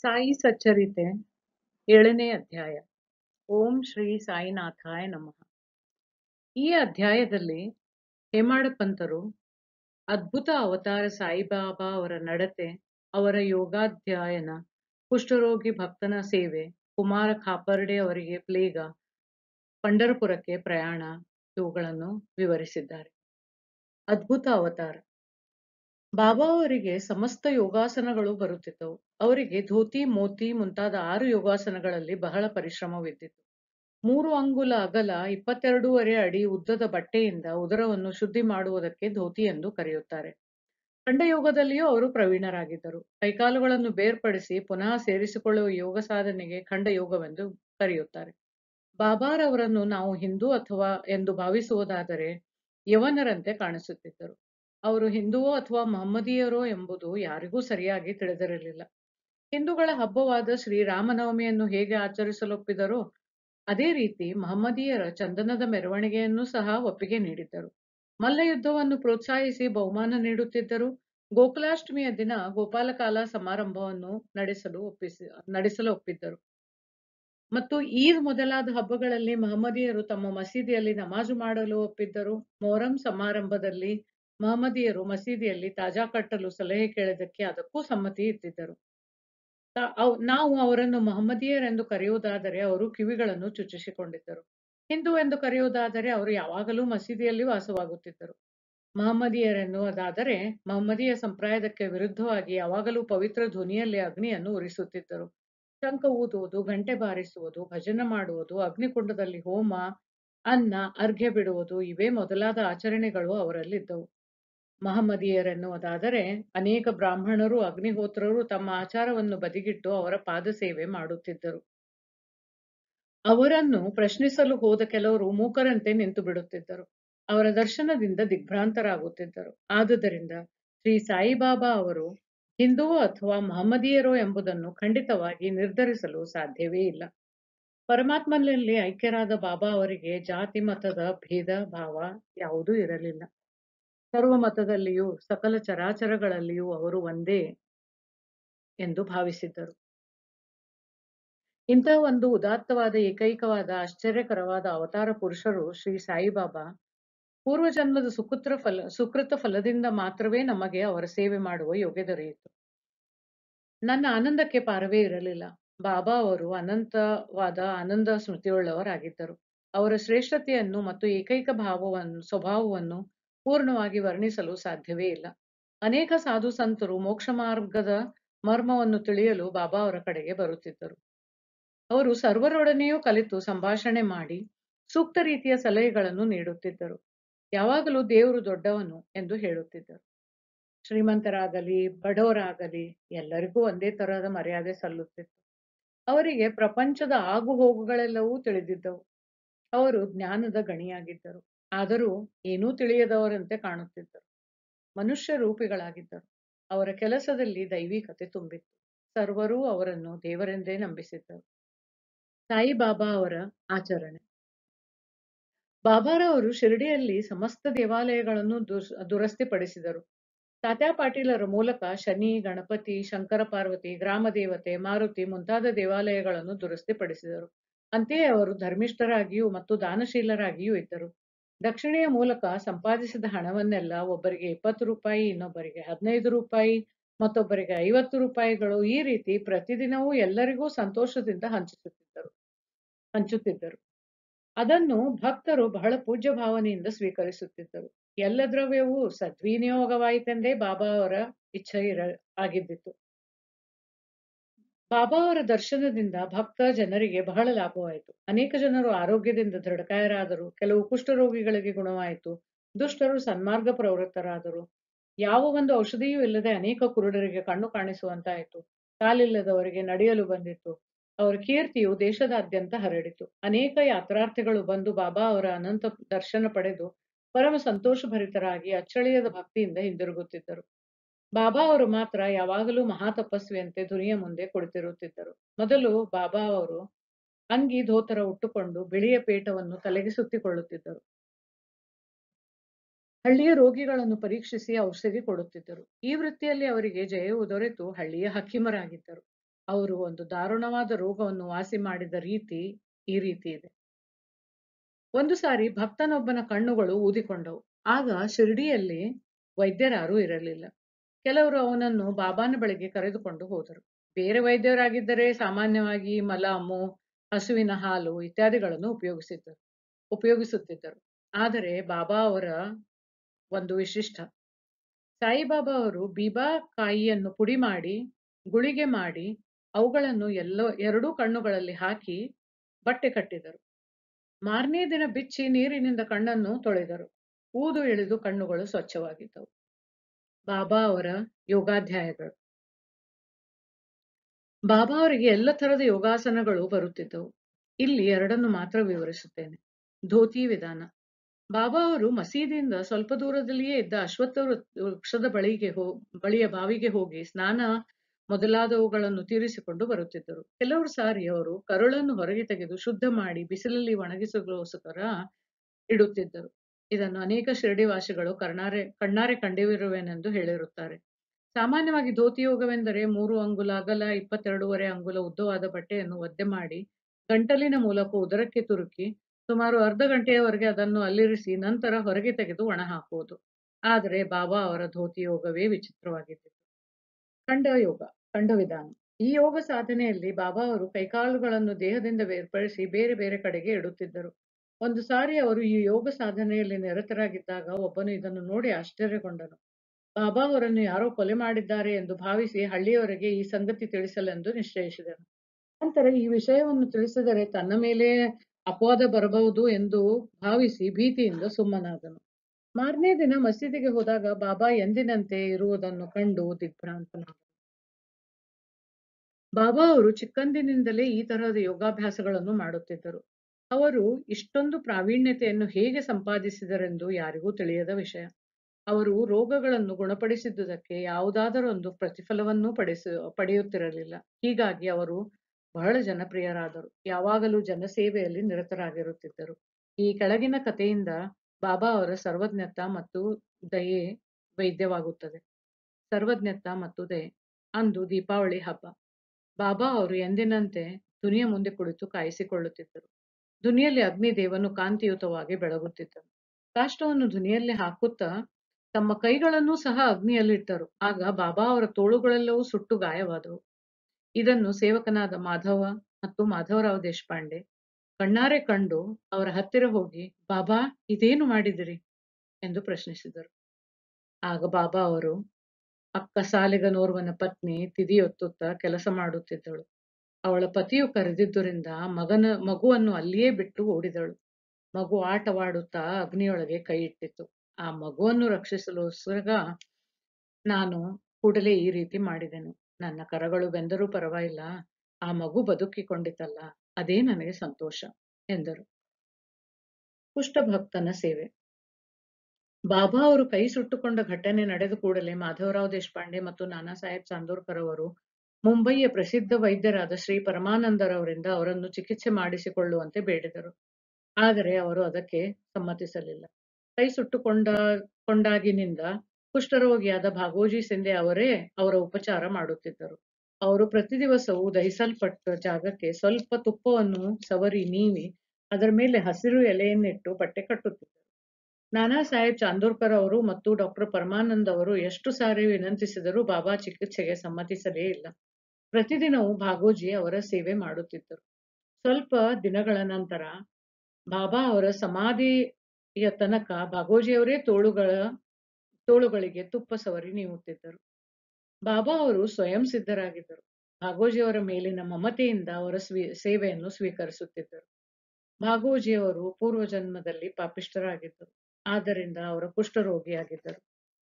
ಸಾಯಿ ಸಚ್ಚರಿತೆ ಏಳನೇ ಅಧ್ಯಾಯ ಓಂ ಶ್ರೀ ಸಾಯಿನಾಥಾಯ ನಮಃ ಈ ಅಧ್ಯಾಯದಲ್ಲಿ ಹೇಮಾಡ ಪಂತರು ಅದ್ಭುತ ಅವತಾರ ಸಾಯಿಬಾಬಾ ಅವರ ನಡತೆ ಅವರ ಯೋಗಾಧ್ಯಯನ ಕುಷ್ಠರೋಗಿ ಭಕ್ತನ ಸೇವೆ ಕುಮಾರ ಖಾಪರ್ಡೆ ಅವರಿಗೆ ಪ್ಲೇಗ ಪಂಡರಪುರಕ್ಕೆ ಪ್ರಯಾಣ ಇವುಗಳನ್ನು ವಿವರಿಸಿದ್ದಾರೆ ಅದ್ಭುತ ಅವತಾರ ಬಾಬಾ ಅವರಿಗೆ ಸಮಸ್ತ ಯೋಗಾಸನಗಳು ಬರುತ್ತಿದ್ದವು ಅವರಿಗೆ ಧೋತಿ ಮೋತಿ ಮುಂತಾದ ಆರು ಯೋಗಾಸನಗಳಲ್ಲಿ ಬಹಳ ಪರಿಶ್ರಮವಿದ್ದಿತ್ತು ಮೂರು ಅಂಗುಲ ಅಗಲ ಇಪ್ಪತ್ತೆರಡೂವರೆ ಅಡಿ ಉದ್ದದ ಬಟ್ಟೆಯಿಂದ ಉದರವನ್ನು ಶುದ್ಧಿ ಮಾಡುವುದಕ್ಕೆ ಧೋತಿ ಎಂದು ಕರೆಯುತ್ತಾರೆ ಖಂಡಯೋಗದಲ್ಲಿಯೂ ಅವರು ಪ್ರವೀಣರಾಗಿದ್ದರು ಕೈಕಾಲುಗಳನ್ನು ಬೇರ್ಪಡಿಸಿ ಪುನಃ ಸೇರಿಸಿಕೊಳ್ಳುವ ಯೋಗ ಸಾಧನೆಗೆ ಖಂಡಯೋಗವೆಂದು ಕರೆಯುತ್ತಾರೆ ಬಾಬಾರವರನ್ನು ನಾವು ಹಿಂದೂ ಅಥವಾ ಎಂದು ಭಾವಿಸುವುದಾದರೆ ಯವನರಂತೆ ಕಾಣಿಸುತ್ತಿದ್ದರು ಅವರು ಹಿಂದುವೋ ಅಥವಾ ಮಹಮ್ಮದೀಯರೋ ಎಂಬುದು ಯಾರಿಗೂ ಸರಿಯಾಗಿ ತಿಳಿದಿರಲಿಲ್ಲ ಹಿಂದೂಗಳ ಹಬ್ಬವಾದ ಶ್ರೀರಾಮನವಮಿಯನ್ನು ಹೇಗೆ ಆಚರಿಸಲೊಪ್ಪಿದರೋ ಅದೇ ರೀತಿ ಮಹಮ್ಮದೀಯರ ಚಂದನದ ಮೆರವಣಿಗೆಯನ್ನು ಸಹ ಒಪ್ಪಿಗೆ ನೀಡಿದ್ದರು ಮಲ್ಲಯುದ್ಧವನ್ನು ಪ್ರೋತ್ಸಾಹಿಸಿ ಬಹುಮಾನ ನೀಡುತ್ತಿದ್ದರು ಗೋಕುಲಾಷ್ಟಮಿಯ ದಿನ ಗೋಪಾಲಕಾಲ ಸಮಾರಂಭವನ್ನು ನಡೆಸಲು ಒಪ್ಪಿಸಿ ನಡೆಸಲು ಒಪ್ಪಿದ್ದರು ಮತ್ತು ಈದ್ ಮೊದಲಾದ ಹಬ್ಬಗಳಲ್ಲಿ ಮಹಮ್ಮದೀಯರು ತಮ್ಮ ಮಸೀದಿಯಲ್ಲಿ ನಮಾಜು ಮಾಡಲು ಒಪ್ಪಿದ್ದರು ಮೊಹರಂ ಸಮಾರಂಭದಲ್ಲಿ ಮಹಮ್ಮದೀಯರು ಮಸೀದಿಯಲ್ಲಿ ತಾಜಾ ಕಟ್ಟಲು ಸಲಹೆ ಕೇಳಿದ್ದಕ್ಕೆ ಅದಕ್ಕೂ ಸಮ್ಮತಿ ಇತ್ತಿದ್ದರು ನಾವು ಅವರನ್ನು ಮಹಮ್ಮದೀಯರೆಂದು ಕರೆಯುವುದಾದರೆ ಅವರು ಕಿವಿಗಳನ್ನು ಚುಚ್ಚಿಸಿಕೊಂಡಿದ್ದರು ಹಿಂದೂ ಎಂದು ಕರೆಯುವುದಾದರೆ ಅವರು ಯಾವಾಗಲೂ ಮಸೀದಿಯಲ್ಲಿ ವಾಸವಾಗುತ್ತಿದ್ದರು ಮಹಮ್ಮದೀಯರೆನ್ನುವುದಾದರೆ ಮಹಮ್ಮದೀಯ ಸಂಪ್ರದಾಯಕ್ಕೆ ವಿರುದ್ಧವಾಗಿ ಯಾವಾಗಲೂ ಪವಿತ್ರ ಧ್ವನಿಯಲ್ಲಿ ಅಗ್ನಿಯನ್ನು ಉರಿಸುತ್ತಿದ್ದರು ಶಂಖ ಊದುವುದು ಗಂಟೆ ಬಾರಿಸುವುದು ಭಜನೆ ಮಾಡುವುದು ಅಗ್ನಿಕುಂಡದಲ್ಲಿ ಹೋಮ ಅನ್ನ ಅರ್ಘ್ಯ ಬಿಡುವುದು ಇವೇ ಮೊದಲಾದ ಆಚರಣೆಗಳು ಅವರಲ್ಲಿದ್ದವು ಮಹಮ್ಮದೀಯರೆನ್ನುವುದಾದರೆ ಅನೇಕ ಬ್ರಾಹ್ಮಣರು ಅಗ್ನಿಹೋತ್ರರು ತಮ್ಮ ಆಚಾರವನ್ನು ಬದಿಗಿಟ್ಟು ಅವರ ಪಾದ ಸೇವೆ ಮಾಡುತ್ತಿದ್ದರು ಅವರನ್ನು ಪ್ರಶ್ನಿಸಲು ಹೋದ ಕೆಲವರು ಮೂಕರಂತೆ ನಿಂತು ಬಿಡುತ್ತಿದ್ದರು ಅವರ ದರ್ಶನದಿಂದ ದಿಗ್ಭ್ರಾಂತರಾಗುತ್ತಿದ್ದರು ಆದುದರಿಂದ ಶ್ರೀ ಸಾಯಿಬಾಬಾ ಅವರು ಹಿಂದುವೋ ಅಥವಾ ಮಹಮ್ಮದೀಯರೋ ಎಂಬುದನ್ನು ಖಂಡಿತವಾಗಿ ನಿರ್ಧರಿಸಲು ಸಾಧ್ಯವೇ ಇಲ್ಲ ಪರಮಾತ್ಮನಲ್ಲಿ ಐಕ್ಯರಾದ ಬಾಬಾ ಅವರಿಗೆ ಜಾತಿ ಮತದ ಭೇದ ಭಾವ ಯಾವುದೂ ಇರಲಿಲ್ಲ ಸರ್ವ ಮತದಲ್ಲಿಯೂ ಸಕಲ ಚರಾಚರಗಳಲ್ಲಿಯೂ ಅವರು ಒಂದೇ ಎಂದು ಭಾವಿಸಿದ್ದರು ಇಂತಹ ಒಂದು ಉದಾತ್ತವಾದ ಏಕೈಕವಾದ ಆಶ್ಚರ್ಯಕರವಾದ ಅವತಾರ ಪುರುಷರು ಶ್ರೀ ಸಾಯಿಬಾಬಾ ಪೂರ್ವಜನ್ಮದ ಸುಕೃತ ಫಲ ಸುಕೃತ ಫಲದಿಂದ ಮಾತ್ರವೇ ನಮಗೆ ಅವರ ಸೇವೆ ಮಾಡುವ ಯೋಗ್ಯ ದೊರೆಯಿತು ನನ್ನ ಆನಂದಕ್ಕೆ ಪಾರವೇ ಇರಲಿಲ್ಲ ಬಾಬಾ ಅವರು ಅನಂತವಾದ ಆನಂದ ಸ್ಮೃತಿಯುಳ್ಳವರಾಗಿದ್ದರು ಅವರ ಶ್ರೇಷ್ಠತೆಯನ್ನು ಮತ್ತು ಏಕೈಕ ಭಾವವನ್ನು ಸ್ವಭಾವವನ್ನು ಪೂರ್ಣವಾಗಿ ವರ್ಣಿಸಲು ಸಾಧ್ಯವೇ ಇಲ್ಲ ಅನೇಕ ಸಾಧು ಸಂತರು ಮೋಕ್ಷ ಮಾರ್ಗದ ಮರ್ಮವನ್ನು ತಿಳಿಯಲು ಬಾಬಾ ಅವರ ಕಡೆಗೆ ಬರುತ್ತಿದ್ದರು ಅವರು ಸರ್ವರೊಡನೆಯೂ ಕಲಿತು ಸಂಭಾಷಣೆ ಮಾಡಿ ಸೂಕ್ತ ರೀತಿಯ ಸಲಹೆಗಳನ್ನು ನೀಡುತ್ತಿದ್ದರು ಯಾವಾಗಲೂ ದೇವರು ದೊಡ್ಡವನು ಎಂದು ಹೇಳುತ್ತಿದ್ದರು ಶ್ರೀಮಂತರಾಗಲಿ ಬಡವರಾಗಲಿ ಎಲ್ಲರಿಗೂ ಒಂದೇ ತರಹದ ಮರ್ಯಾದೆ ಸಲ್ಲುತ್ತಿತ್ತು ಅವರಿಗೆ ಪ್ರಪಂಚದ ಆಗು ಹೋಗುಗಳೆಲ್ಲವೂ ತಿಳಿದಿದ್ದವು ಅವರು ಜ್ಞಾನದ ಗಣಿಯಾಗಿದ್ದರು ಆದರೂ ಏನೂ ತಿಳಿಯದವರಂತೆ ಕಾಣುತ್ತಿದ್ದರು ಮನುಷ್ಯ ರೂಪಿಗಳಾಗಿದ್ದರು ಅವರ ಕೆಲಸದಲ್ಲಿ ದೈವಿಕತೆ ತುಂಬಿತ್ತು ಸರ್ವರೂ ಅವರನ್ನು ದೇವರೆಂದೇ ನಂಬಿಸಿದ್ದರು ಸಾಯಿಬಾಬಾ ಅವರ ಆಚರಣೆ ಬಾಬಾರವರು ಶಿರಡಿಯಲ್ಲಿ ಸಮಸ್ತ ದೇವಾಲಯಗಳನ್ನು ದುರಸ್ತಿಪಡಿಸಿದರು ತಾತ್ಯಾ ಪಾಟೀಲರ ಮೂಲಕ ಶನಿ ಗಣಪತಿ ಶಂಕರ ಪಾರ್ವತಿ ಗ್ರಾಮ ದೇವತೆ ಮಾರುತಿ ಮುಂತಾದ ದೇವಾಲಯಗಳನ್ನು ದುರಸ್ತಿಪಡಿಸಿದರು ಅಂತೆಯೇ ಅವರು ಧರ್ಮಿಷ್ಠರಾಗಿಯೂ ಮತ್ತು ದಾನಶೀಲರಾಗಿಯೂ ಇದ್ದರು ದಕ್ಷಿಣೆಯ ಮೂಲಕ ಸಂಪಾದಿಸಿದ ಹಣವನ್ನೆಲ್ಲ ಒಬ್ಬರಿಗೆ ಇಪ್ಪತ್ತು ರೂಪಾಯಿ ಇನ್ನೊಬ್ಬರಿಗೆ ಹದಿನೈದು ರೂಪಾಯಿ ಮತ್ತೊಬ್ಬರಿಗೆ ಐವತ್ತು ರೂಪಾಯಿಗಳು ಈ ರೀತಿ ಪ್ರತಿದಿನವೂ ಎಲ್ಲರಿಗೂ ಸಂತೋಷದಿಂದ ಹಂಚುತ್ತಿದ್ದರು ಹಂಚುತ್ತಿದ್ದರು ಅದನ್ನು ಭಕ್ತರು ಬಹಳ ಪೂಜ್ಯ ಭಾವನೆಯಿಂದ ಸ್ವೀಕರಿಸುತ್ತಿದ್ದರು ಎಲ್ಲ ದ್ರವ್ಯವೂ ಸದ್ವಿನಿಯೋಗವಾಯಿತೆಂದೇ ಬಾಬಾ ಅವರ ಇಚ್ಛೆ ಇರ ಆಗಿದ್ದಿತ್ತು ಬಾಬಾ ಅವರ ದರ್ಶನದಿಂದ ಭಕ್ತ ಜನರಿಗೆ ಬಹಳ ಲಾಭವಾಯಿತು ಅನೇಕ ಜನರು ಆರೋಗ್ಯದಿಂದ ದೃಢಕಾಯರಾದರು ಕೆಲವು ಕುಷ್ಠರೋಗಿಗಳಿಗೆ ಗುಣವಾಯಿತು ದುಷ್ಟರು ಸನ್ಮಾರ್ಗ ಪ್ರವೃತ್ತರಾದರು ಯಾವ ಒಂದು ಔಷಧಿಯೂ ಇಲ್ಲದೆ ಅನೇಕ ಕುರುಡರಿಗೆ ಕಣ್ಣು ಕಾಣಿಸುವಂತಾಯಿತು ಕಾಲಿಲ್ಲದವರಿಗೆ ನಡೆಯಲು ಬಂದಿತ್ತು ಅವರ ಕೀರ್ತಿಯು ದೇಶದಾದ್ಯಂತ ಹರಡಿತು ಅನೇಕ ಯಾತ್ರಾರ್ಥಿಗಳು ಬಂದು ಬಾಬಾ ಅವರ ಅನಂತ ದರ್ಶನ ಪಡೆದು ಪರಮ ಸಂತೋಷಭರಿತರಾಗಿ ಅಚ್ಚಳಿಯದ ಭಕ್ತಿಯಿಂದ ಹಿಂದಿರುಗುತ್ತಿದ್ದರು ಬಾಬಾ ಅವರು ಮಾತ್ರ ಯಾವಾಗಲೂ ಮಹಾ ತಪಸ್ವಿಯಂತೆ ಧ್ವನಿಯ ಮುಂದೆ ಕುಳಿತಿರುತ್ತಿದ್ದರು ಮೊದಲು ಬಾಬಾ ಅವರು ಅಂಗಿ ಧೋತರ ಉಟ್ಟುಕೊಂಡು ಬಿಳಿಯ ಪೇಟವನ್ನು ತಲೆಗೆ ಸುತ್ತಿಕೊಳ್ಳುತ್ತಿದ್ದರು ಹಳ್ಳಿಯ ರೋಗಿಗಳನ್ನು ಪರೀಕ್ಷಿಸಿ ಔಷಧಿ ಕೊಡುತ್ತಿದ್ದರು ಈ ವೃತ್ತಿಯಲ್ಲಿ ಅವರಿಗೆ ಜಯವು ದೊರೆತು ಹಳ್ಳಿಯ ಹಕ್ಕಿಮರಾಗಿದ್ದರು ಅವರು ಒಂದು ದಾರುಣವಾದ ರೋಗವನ್ನು ವಾಸಿ ಮಾಡಿದ ರೀತಿ ಈ ರೀತಿ ಇದೆ ಒಂದು ಸಾರಿ ಭಕ್ತನೊಬ್ಬನ ಕಣ್ಣುಗಳು ಊದಿಕೊಂಡವು ಆಗ ಶಿರ್ಡಿಯಲ್ಲಿ ವೈದ್ಯರಾರೂ ಇರಲಿಲ್ಲ ಕೆಲವರು ಅವನನ್ನು ಬಾಬಾನ ಬಳಿಗೆ ಕರೆದುಕೊಂಡು ಹೋದರು ಬೇರೆ ವೈದ್ಯರಾಗಿದ್ದರೆ ಸಾಮಾನ್ಯವಾಗಿ ಮಲಾಮು ಹಸುವಿನ ಹಾಲು ಇತ್ಯಾದಿಗಳನ್ನು ಉಪಯೋಗಿಸಿದ್ದರು ಉಪಯೋಗಿಸುತ್ತಿದ್ದರು ಆದರೆ ಬಾಬಾ ಅವರ ಒಂದು ವಿಶಿಷ್ಟ ಸಾಯಿಬಾಬಾ ಅವರು ಬೀಬಾ ಕಾಯಿಯನ್ನು ಪುಡಿ ಮಾಡಿ ಗುಳಿಗೆ ಮಾಡಿ ಅವುಗಳನ್ನು ಎಲ್ಲೋ ಎರಡೂ ಕಣ್ಣುಗಳಲ್ಲಿ ಹಾಕಿ ಬಟ್ಟೆ ಕಟ್ಟಿದರು ಮಾರನೇ ದಿನ ಬಿಚ್ಚಿ ನೀರಿನಿಂದ ಕಣ್ಣನ್ನು ತೊಳೆದರು ಊದು ಎಳೆದು ಕಣ್ಣುಗಳು ಸ್ವಚ್ಛವಾಗಿದ್ದವು ಬಾಬಾ ಅವರ ಯೋಗಾಧ್ಯಾಯಗಳು ಬಾಬಾ ಅವರಿಗೆ ಎಲ್ಲ ತರದ ಯೋಗಾಸನಗಳು ಬರುತ್ತಿದ್ದವು ಇಲ್ಲಿ ಎರಡನ್ನು ಮಾತ್ರ ವಿವರಿಸುತ್ತೇನೆ ಧೋತಿ ವಿಧಾನ ಬಾಬಾ ಅವರು ಮಸೀದಿಯಿಂದ ಸ್ವಲ್ಪ ದೂರದಲ್ಲಿಯೇ ಇದ್ದ ಅಶ್ವತ್ಥ ವೃ- ವೃಕ್ಷದ ಬಳಿಗೆ ಹೋ ಬಳಿಯ ಬಾವಿಗೆ ಹೋಗಿ ಸ್ನಾನ ಮೊದಲಾದವುಗಳನ್ನು ತೀರಿಸಿಕೊಂಡು ಬರುತ್ತಿದ್ದರು ಕೆಲವರು ಸಾರಿ ಅವರು ಕರುಳನ್ನು ಹೊರಗೆ ತೆಗೆದು ಶುದ್ಧ ಮಾಡಿ ಬಿಸಿಲಲ್ಲಿ ಒಣಗಿಸಗೋಸ್ಕರ ಇಡುತ್ತಿದ್ದರು ಇದನ್ನು ಅನೇಕ ಶಿರಡಿವಾಸಿಗಳು ಕರ್ನಾರೆ ಕಣ್ಣಾರೆ ಕಂಡಿರುವೆನೆಂದು ಹೇಳಿರುತ್ತಾರೆ ಸಾಮಾನ್ಯವಾಗಿ ಧೋತಿ ಯೋಗವೆಂದರೆ ಮೂರು ಅಂಗುಲ ಅಗಲ ಇಪ್ಪತ್ತೆರಡೂವರೆ ಅಂಗುಲ ಉದ್ದವಾದ ಬಟ್ಟೆಯನ್ನು ಒದ್ದೆ ಮಾಡಿ ಗಂಟಲಿನ ಮೂಲಕ ಉದರಕ್ಕೆ ತುರುಕಿ ಸುಮಾರು ಅರ್ಧ ಗಂಟೆಯವರೆಗೆ ಅದನ್ನು ಅಲ್ಲಿರಿಸಿ ನಂತರ ಹೊರಗೆ ತೆಗೆದು ಒಣ ಹಾಕುವುದು ಆದರೆ ಬಾಬಾ ಅವರ ಧೋತಿ ಯೋಗವೇ ವಿಚಿತ್ರವಾಗಿತ್ತು ಖಂಡ ಯೋಗ ಖಂಡ ವಿಧಾನ ಈ ಯೋಗ ಸಾಧನೆಯಲ್ಲಿ ಬಾಬಾ ಅವರು ಕೈಕಾಲುಗಳನ್ನು ದೇಹದಿಂದ ಬೇರ್ಪಡಿಸಿ ಬೇರೆ ಬೇರೆ ಕಡೆಗೆ ಇಡುತ್ತಿದ್ದರು ಒಂದು ಸಾರಿ ಅವರು ಈ ಯೋಗ ಸಾಧನೆಯಲ್ಲಿ ನಿರತರಾಗಿದ್ದಾಗ ಒಬ್ಬನು ಇದನ್ನು ನೋಡಿ ಆಶ್ಚರ್ಯಗೊಂಡನು ಬಾಬಾ ಅವರನ್ನು ಯಾರೋ ಕೊಲೆ ಮಾಡಿದ್ದಾರೆ ಎಂದು ಭಾವಿಸಿ ಹಳ್ಳಿಯವರೆಗೆ ಈ ಸಂಗತಿ ತಿಳಿಸಲೆಂದು ನಿಶ್ಚಯಿಸಿದನು ನಂತರ ಈ ವಿಷಯವನ್ನು ತಿಳಿಸಿದರೆ ತನ್ನ ಮೇಲೆ ಅಪವಾದ ಬರಬಹುದು ಎಂದು ಭಾವಿಸಿ ಭೀತಿಯಿಂದ ಸುಮ್ಮನಾದನು ಮಾರನೇ ದಿನ ಮಸೀದಿಗೆ ಹೋದಾಗ ಬಾಬಾ ಎಂದಿನಂತೆ ಇರುವುದನ್ನು ಕಂಡು ದಿಗ್ಭ್ರಾಂತನಾದನು ಬಾಬಾ ಅವರು ಚಿಕ್ಕಂದಿನಿಂದಲೇ ಈ ತರಹದ ಯೋಗಾಭ್ಯಾಸಗಳನ್ನು ಮಾಡುತ್ತಿದ್ದರು ಅವರು ಇಷ್ಟೊಂದು ಪ್ರಾವೀಣ್ಯತೆಯನ್ನು ಹೇಗೆ ಸಂಪಾದಿಸಿದರೆಂದು ಯಾರಿಗೂ ತಿಳಿಯದ ವಿಷಯ ಅವರು ರೋಗಗಳನ್ನು ಗುಣಪಡಿಸಿದುದಕ್ಕೆ ಯಾವುದಾದರೊಂದು ಪ್ರತಿಫಲವನ್ನೂ ಪಡಿಸ ಪಡೆಯುತ್ತಿರಲಿಲ್ಲ ಹೀಗಾಗಿ ಅವರು ಬಹಳ ಜನಪ್ರಿಯರಾದರು ಯಾವಾಗಲೂ ಜನಸೇವೆಯಲ್ಲಿ ನಿರತರಾಗಿರುತ್ತಿದ್ದರು ಈ ಕೆಳಗಿನ ಕಥೆಯಿಂದ ಬಾಬಾ ಅವರ ಸರ್ವಜ್ಞತ ಮತ್ತು ದಯೆ ವೈದ್ಯವಾಗುತ್ತದೆ ಸರ್ವಜ್ಞತ ಮತ್ತು ದಯೆ ಅಂದು ದೀಪಾವಳಿ ಹಬ್ಬ ಬಾಬಾ ಅವರು ಎಂದಿನಂತೆ ದುನಿಯ ಮುಂದೆ ಕುಳಿತು ಕಾಯಿಸಿಕೊಳ್ಳುತ್ತಿದ್ದರು ದುನಿಯಲ್ಲಿ ಅಗ್ನಿದೇವನು ಕಾಂತಿಯುತವಾಗಿ ಬೆಳಗುತ್ತಿದ್ದನು ಕಾಷ್ಟವನ್ನು ದುನಿಯಲ್ಲಿ ಹಾಕುತ್ತಾ ತಮ್ಮ ಕೈಗಳನ್ನೂ ಸಹ ಅಗ್ನಿಯಲ್ಲಿಟ್ಟರು ಆಗ ಬಾಬಾ ಅವರ ತೋಳುಗಳೆಲ್ಲವೂ ಸುಟ್ಟು ಗಾಯವಾದವು ಇದನ್ನು ಸೇವಕನಾದ ಮಾಧವ ಮತ್ತು ಮಾಧವರಾವ್ ದೇಶಪಾಂಡೆ ಕಣ್ಣಾರೆ ಕಂಡು ಅವರ ಹತ್ತಿರ ಹೋಗಿ ಬಾಬಾ ಇದೇನು ಮಾಡಿದಿರಿ ಎಂದು ಪ್ರಶ್ನಿಸಿದರು ಆಗ ಬಾಬಾ ಅವರು ಅಕ್ಕ ಸಾಲಿಗನೋರ್ವನ ಪತ್ನಿ ತಿದಿಯೊತ್ತುತ್ತಾ ಕೆಲಸ ಮಾಡುತ್ತಿದ್ದಳು ಅವಳ ಪತಿಯು ಕರೆದಿದ್ದರಿಂದ ಮಗನ ಮಗುವನ್ನು ಅಲ್ಲಿಯೇ ಬಿಟ್ಟು ಓಡಿದಳು ಮಗು ಆಟವಾಡುತ್ತಾ ಅಗ್ನಿಯೊಳಗೆ ಕೈ ಇಟ್ಟಿತು ಆ ಮಗುವನ್ನು ರಕ್ಷಿಸಲು ಸುರಗ ನಾನು ಕೂಡಲೇ ಈ ರೀತಿ ಮಾಡಿದೆನು ನನ್ನ ಕರಗಳು ಬೆಂದರೂ ಪರವಾಗಿಲ್ಲ ಆ ಮಗು ಬದುಕಿಕೊಂಡಿತಲ್ಲ ಅದೇ ನನಗೆ ಸಂತೋಷ ಎಂದರು ಕುಷ್ಠಭಕ್ತನ ಸೇವೆ ಬಾಬಾ ಅವರು ಕೈ ಸುಟ್ಟುಕೊಂಡ ಘಟನೆ ನಡೆದ ಕೂಡಲೇ ಮಾಧವರಾವ್ ದೇಶಪಾಂಡೆ ಮತ್ತು ನಾನಾ ಸಾಹೇಬ್ ಚಾಂದೋರ್ಕರ್ ಅವರು ಮುಂಬಯಿಯ ಪ್ರಸಿದ್ಧ ವೈದ್ಯರಾದ ಶ್ರೀ ಪರಮಾನಂದರವರಿಂದ ಅವರನ್ನು ಚಿಕಿತ್ಸೆ ಮಾಡಿಸಿಕೊಳ್ಳುವಂತೆ ಬೇಡಿದರು ಆದರೆ ಅವರು ಅದಕ್ಕೆ ಸಮ್ಮತಿಸಲಿಲ್ಲ ಕೈ ಸುಟ್ಟುಕೊಂಡ ಕೊಂಡಾಗಿನಿಂದ ಕುಷ್ಠರೋಗಿಯಾದ ಭಾಗೋಜಿ ಸಿಂಧೆ ಅವರೇ ಅವರ ಉಪಚಾರ ಮಾಡುತ್ತಿದ್ದರು ಅವರು ಪ್ರತಿ ದಿವಸವೂ ದಹಿಸಲ್ಪಟ್ಟ ಜಾಗಕ್ಕೆ ಸ್ವಲ್ಪ ತುಪ್ಪವನ್ನು ಸವರಿ ನೀವಿ ಅದರ ಮೇಲೆ ಹಸಿರು ಎಲೆಯನ್ನಿಟ್ಟು ಬಟ್ಟೆ ಕಟ್ಟುತ್ತಿದ್ದರು ನಾನಾ ಸಾಹೇಬ್ ಚಾಂದೋರ್ಕರ್ ಅವರು ಮತ್ತು ಡಾಕ್ಟರ್ ಪರಮಾನಂದ್ ಅವರು ಎಷ್ಟು ಸಾರಿ ವಿನಂತಿಸಿದರೂ ಬಾಬಾ ಚಿಕಿತ್ಸೆಗೆ ಸಮ್ಮತಿಸಲೇ ಇಲ್ಲ ಪ್ರತಿದಿನವೂ ಭಾಗೋಜಿ ಅವರ ಸೇವೆ ಮಾಡುತ್ತಿದ್ದರು ಸ್ವಲ್ಪ ದಿನಗಳ ನಂತರ ಬಾಬಾ ಅವರ ಸಮಾಧಿಯ ತನಕ ಭಾಗೋಜಿಯವರೇ ತೋಳುಗಳ ತೋಳುಗಳಿಗೆ ತುಪ್ಪ ಸವರಿ ನೀವುತ್ತಿದ್ದರು ಬಾಬಾ ಅವರು ಸ್ವಯಂ ಸಿದ್ಧರಾಗಿದ್ದರು ಭಾಗೋಜಿಯವರ ಮೇಲಿನ ಮಮತೆಯಿಂದ ಅವರ ಸ್ವೀ ಸೇವೆಯನ್ನು ಸ್ವೀಕರಿಸುತ್ತಿದ್ದರು ಭಾಗೋಜಿಯವರು ಪೂರ್ವಜನ್ಮದಲ್ಲಿ ಪಾಪಿಷ್ಠರಾಗಿದ್ದರು ಆದ್ದರಿಂದ ಅವರ ಕುಷ್ಠರೋಗಿಯಾಗಿದ್ದರು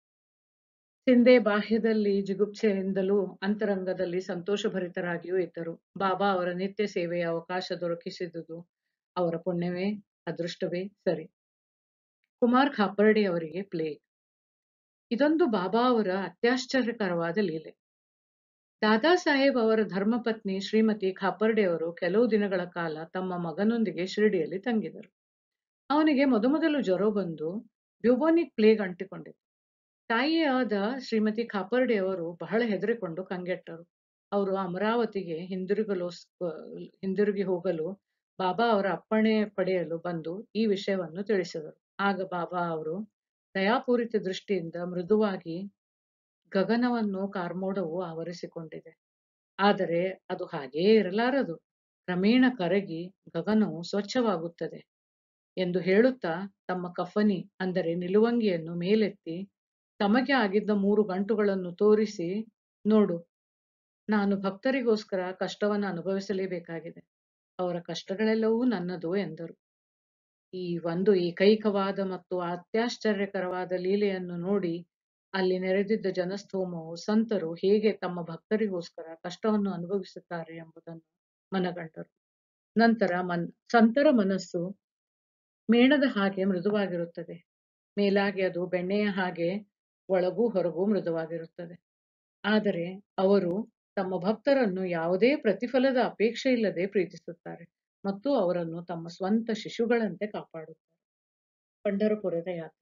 ಸಿಂಧೆ ಬಾಹ್ಯದಲ್ಲಿ ಜಿಗುಪ್ಸೆಯಿಂದಲೂ ಅಂತರಂಗದಲ್ಲಿ ಸಂತೋಷಭರಿತರಾಗಿಯೂ ಇದ್ದರು ಬಾಬಾ ಅವರ ನಿತ್ಯ ಸೇವೆಯ ಅವಕಾಶ ದೊರಕಿಸಿದುದು ಅವರ ಪುಣ್ಯವೇ ಅದೃಷ್ಟವೇ ಸರಿ ಕುಮಾರ್ ಖಾಪರ್ಡೆ ಅವರಿಗೆ ಪ್ಲೇಗ್ ಇದೊಂದು ಬಾಬಾ ಅವರ ಅತ್ಯಾಶ್ಚರ್ಯಕರವಾದ ಲೀಲೆ ದಾದಾ ಸಾಹೇಬ್ ಅವರ ಧರ್ಮಪತ್ನಿ ಶ್ರೀಮತಿ ಖಾಪರ್ಡೆ ಅವರು ಕೆಲವು ದಿನಗಳ ಕಾಲ ತಮ್ಮ ಮಗನೊಂದಿಗೆ ಶಿರಡಿಯಲ್ಲಿ ತಂಗಿದರು ಅವನಿಗೆ ಮೊದಮೊದಲು ಜ್ವರ ಬಂದು ಬ್ಯೂಬೋನಿಕ್ ಪ್ಲೇಗ್ ಅಂಟಿಕೊಂಡಿತು ತಾಯಿಯಾದ ಶ್ರೀಮತಿ ಖಾಪರ್ಡೆ ಅವರು ಬಹಳ ಹೆದರಿಕೊಂಡು ಕಂಗೆಟ್ಟರು ಅವರು ಅಮರಾವತಿಗೆ ಹಿಂದಿರುಗಲು ಹಿಂದಿರುಗಿ ಹೋಗಲು ಬಾಬಾ ಅವರ ಅಪ್ಪಣೆ ಪಡೆಯಲು ಬಂದು ಈ ವಿಷಯವನ್ನು ತಿಳಿಸಿದರು ಆಗ ಬಾಬಾ ಅವರು ದಯಾಪೂರಿತ ದೃಷ್ಟಿಯಿಂದ ಮೃದುವಾಗಿ ಗಗನವನ್ನು ಕಾರ್ಮೋಡವು ಆವರಿಸಿಕೊಂಡಿದೆ ಆದರೆ ಅದು ಹಾಗೆಯೇ ಇರಲಾರದು ಕ್ರಮೇಣ ಕರಗಿ ಗಗನವು ಸ್ವಚ್ಛವಾಗುತ್ತದೆ ಎಂದು ಹೇಳುತ್ತಾ ತಮ್ಮ ಕಫನಿ ಅಂದರೆ ನಿಲುವಂಗಿಯನ್ನು ಮೇಲೆತ್ತಿ ತಮಗೆ ಆಗಿದ್ದ ಮೂರು ಗಂಟುಗಳನ್ನು ತೋರಿಸಿ ನೋಡು ನಾನು ಭಕ್ತರಿಗೋಸ್ಕರ ಕಷ್ಟವನ್ನು ಅನುಭವಿಸಲೇಬೇಕಾಗಿದೆ ಅವರ ಕಷ್ಟಗಳೆಲ್ಲವೂ ನನ್ನದು ಎಂದರು ಈ ಒಂದು ಏಕೈಕವಾದ ಮತ್ತು ಅತ್ಯಾಶ್ಚರ್ಯಕರವಾದ ಲೀಲೆಯನ್ನು ನೋಡಿ ಅಲ್ಲಿ ನೆರೆದಿದ್ದ ಜನಸ್ತೋಮವು ಸಂತರು ಹೇಗೆ ತಮ್ಮ ಭಕ್ತರಿಗೋಸ್ಕರ ಕಷ್ಟವನ್ನು ಅನುಭವಿಸುತ್ತಾರೆ ಎಂಬುದನ್ನು ಮನಗಂಡರು ನಂತರ ಮನ್ ಸಂತರ ಮನಸ್ಸು ಮೇಣದ ಹಾಗೆ ಮೃದುವಾಗಿರುತ್ತದೆ ಮೇಲಾಗಿ ಅದು ಬೆಣ್ಣೆಯ ಹಾಗೆ ಒಳಗೂ ಹೊರಗೂ ಮೃದುವಾಗಿರುತ್ತದೆ ಆದರೆ ಅವರು ತಮ್ಮ ಭಕ್ತರನ್ನು ಯಾವುದೇ ಪ್ರತಿಫಲದ ಅಪೇಕ್ಷೆ ಇಲ್ಲದೆ ಪ್ರೀತಿಸುತ್ತಾರೆ ಮತ್ತು ಅವರನ್ನು ತಮ್ಮ ಸ್ವಂತ ಶಿಶುಗಳಂತೆ ಕಾಪಾಡುತ್ತಾರೆ ಪಂಢರಪುರದ ಯಾತ್ರೆ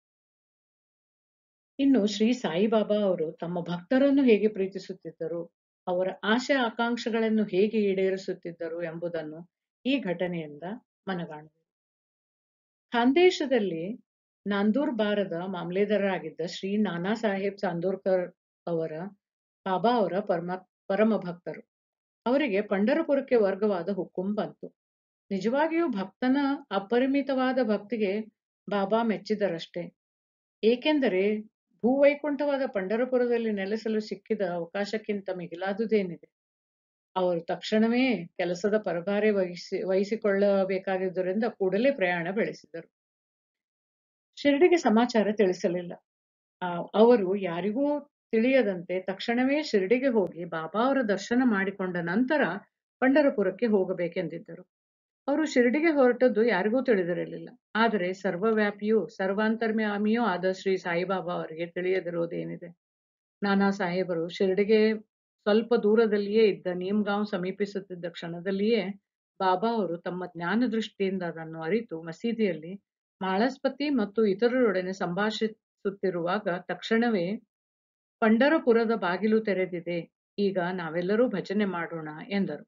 ಇನ್ನು ಶ್ರೀ ಸಾಯಿಬಾಬಾ ಅವರು ತಮ್ಮ ಭಕ್ತರನ್ನು ಹೇಗೆ ಪ್ರೀತಿಸುತ್ತಿದ್ದರು ಅವರ ಆಶೆ ಆಕಾಂಕ್ಷೆಗಳನ್ನು ಹೇಗೆ ಈಡೇರಿಸುತ್ತಿದ್ದರು ಎಂಬುದನ್ನು ಈ ಘಟನೆಯಿಂದ ಮನಗಾಣುವುದು ಖಾಂದೇಶದಲ್ಲಿ ನಾಂದೂರ್ ಬಾರದ ಮಾಮ್ಲೇದಾರರಾಗಿದ್ದ ಶ್ರೀ ನಾನಾ ಸಾಹೇಬ್ ಚಾಂದೋರ್ಕರ್ ಅವರ ಬಾಬಾ ಅವರ ಪರಮ ಪರಮ ಭಕ್ತರು ಅವರಿಗೆ ಪಂಢರಪುರಕ್ಕೆ ವರ್ಗವಾದ ಹುಕುಂ ಬಂತು ನಿಜವಾಗಿಯೂ ಭಕ್ತನ ಅಪರಿಮಿತವಾದ ಭಕ್ತಿಗೆ ಬಾಬಾ ಮೆಚ್ಚಿದರಷ್ಟೇ ಏಕೆಂದರೆ ಭೂವೈಕುಂಠವಾದ ಪಂಢರಪುರದಲ್ಲಿ ನೆಲೆಸಲು ಸಿಕ್ಕಿದ ಅವಕಾಶಕ್ಕಿಂತ ಮಿಗಿಲಾದುದೇನಿದೆ ಅವರು ತಕ್ಷಣವೇ ಕೆಲಸದ ಪರಭಾರೆ ವಹಿಸಿ ವಹಿಸಿಕೊಳ್ಳಬೇಕಾಗಿದ್ದರಿಂದ ಕೂಡಲೇ ಪ್ರಯಾಣ ಬೆಳೆಸಿದರು ಶಿರಡಿಗೆ ಸಮಾಚಾರ ತಿಳಿಸಲಿಲ್ಲ ಆ, ಅವರು ಯಾರಿಗೂ ತಿಳಿಯದಂತೆ ತಕ್ಷಣವೇ ಶಿರಡಿಗೆ ಹೋಗಿ ಬಾಬಾ ಅವರ ದರ್ಶನ ಮಾಡಿಕೊಂಡ ನಂತರ ಪಂಢರಪುರಕ್ಕೆ ಹೋಗಬೇಕೆಂದಿದ್ದರು ಅವರು ಶಿರಡಿಗೆ ಹೊರಟದ್ದು ಯಾರಿಗೂ ತಿಳಿದಿರಲಿಲ್ಲ ಆದರೆ ಸರ್ವವ್ಯಾಪಿಯೂ ಸರ್ವಾಂತರ್ಮ್ಯಾಮಿಯೂ ಆದ ಶ್ರೀ ಸಾಯಿಬಾಬಾ ಅವರಿಗೆ ತಿಳಿಯದಿರುವುದೇನಿದೆ ನಾನಾ ಸಾಹೇಬರು ಶಿರಡಿಗೆ ಸ್ವಲ್ಪ ದೂರದಲ್ಲಿಯೇ ಇದ್ದ ನೀಮ್ಗಾಂವ್ ಸಮೀಪಿಸುತ್ತಿದ್ದ ಕ್ಷಣದಲ್ಲಿಯೇ ಬಾಬಾ ಅವರು ತಮ್ಮ ಜ್ಞಾನ ದೃಷ್ಟಿಯಿಂದ ಅದನ್ನು ಅರಿತು ಮಸೀದಿಯಲ್ಲಿ ಮಾಳಸ್ಪತಿ ಮತ್ತು ಇತರರೊಡನೆ ಸಂಭಾಷಿಸುತ್ತಿರುವಾಗ ತಕ್ಷಣವೇ ಪಂಢರಪುರದ ಬಾಗಿಲು ತೆರೆದಿದೆ ಈಗ ನಾವೆಲ್ಲರೂ ಭಜನೆ ಮಾಡೋಣ ಎಂದರು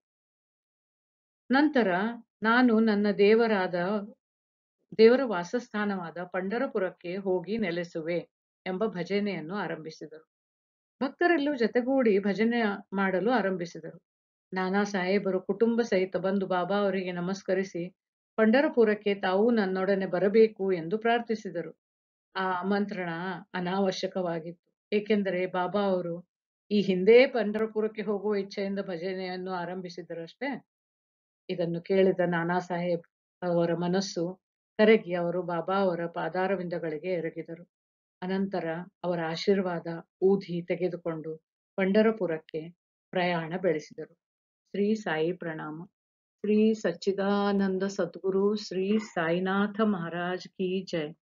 ನಂತರ ನಾನು ನನ್ನ ದೇವರಾದ ದೇವರ ವಾಸಸ್ಥಾನವಾದ ಪಂಢರಪುರಕ್ಕೆ ಹೋಗಿ ನೆಲೆಸುವೆ ಎಂಬ ಭಜನೆಯನ್ನು ಆರಂಭಿಸಿದರು ಭಕ್ತರೆಲ್ಲೂ ಜೊತೆಗೂಡಿ ಭಜನೆ ಮಾಡಲು ಆರಂಭಿಸಿದರು ನಾನಾ ಸಾಹೇಬರು ಕುಟುಂಬ ಸಹಿತ ಬಂದು ಬಾಬಾ ಅವರಿಗೆ ನಮಸ್ಕರಿಸಿ ಪಂಢರಪುರಕ್ಕೆ ತಾವು ನನ್ನೊಡನೆ ಬರಬೇಕು ಎಂದು ಪ್ರಾರ್ಥಿಸಿದರು ಆ ಆಮಂತ್ರಣ ಅನಾವಶ್ಯಕವಾಗಿತ್ತು ಏಕೆಂದರೆ ಬಾಬಾ ಅವರು ಈ ಹಿಂದೆ ಪಂಢರಪುರಕ್ಕೆ ಹೋಗುವ ಇಚ್ಛೆಯಿಂದ ಭಜನೆಯನ್ನು ಆರಂಭಿಸಿದರಷ್ಟೇ ಇದನ್ನು ಕೇಳಿದ ನಾನಾ ಸಾಹೇಬ್ ಅವರ ಮನಸ್ಸು ಕರಗಿ ಅವರು ಬಾಬಾ ಅವರ ಪಾದಾರವಿಂದಗಳಿಗೆ ಎರಗಿದರು ಅನಂತರ ಅವರ ಆಶೀರ್ವಾದ ಊದಿ ತೆಗೆದುಕೊಂಡು ಪಂಢರಪುರಕ್ಕೆ ಪ್ರಯಾಣ ಬೆಳೆಸಿದರು ಶ್ರೀ ಸಾಯಿ ಪ್ರಣಾಮ ಶ್ರೀ ಸಚ್ಚಿದಾನಂದ ಸದ್ಗುರು ಶ್ರೀ ಸಾಯಿನಾಥ ಮಹಾರಾಜ್ ಕಿ ಜೈ